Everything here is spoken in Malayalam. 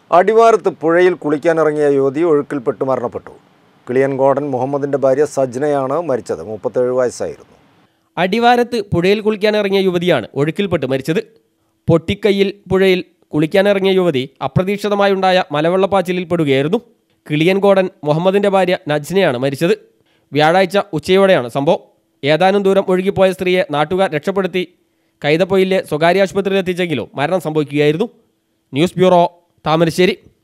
അടിവാരത്ത് പുഴയിൽ കുളിക്കാനിറങ്ങിയ യുവതി ഒഴുക്കിൽപ്പെട്ട് മരണപ്പെട്ടു കിളിയൻകോടൻ മുഹമ്മദിന്റെ ഭാര്യ സജ്നയാണ് മരിച്ചത് മുപ്പത്തേഴ് വയസ്സായിരുന്നു അടിവാരത്ത് പുഴയിൽ കുളിക്കാനിറങ്ങിയ യുവതിയാണ് ഒഴുക്കിൽപ്പെട്ട് മരിച്ചത് പൊട്ടിക്കൈയിൽ പുഴയിൽ കുളിക്കാനിറങ്ങിയ യുവതി അപ്രതീക്ഷിതമായുണ്ടായ മലവെള്ളപ്പാച്ചിലിൽ പെടുകയായിരുന്നു കിളിയൻകോടൻ മുഹമ്മദിന്റെ ഭാര്യ നജ്നയാണ് മരിച്ചത് വ്യാഴാഴ്ച ഉച്ചയോടെയാണ് സംഭവം ഏതാനും ദൂരം ഒഴുകിപ്പോയ സ്ത്രീയെ നാട്ടുകാർ രക്ഷപ്പെടുത്തി കൈതപ്പൊയിലെ സ്വകാര്യ ആശുപത്രിയിൽ എത്തിച്ചെങ്കിലും മരണം സംഭവിക്കുകയായിരുന്നു ന്യൂസ് ബ്യൂറോ താമരശ്ശേരി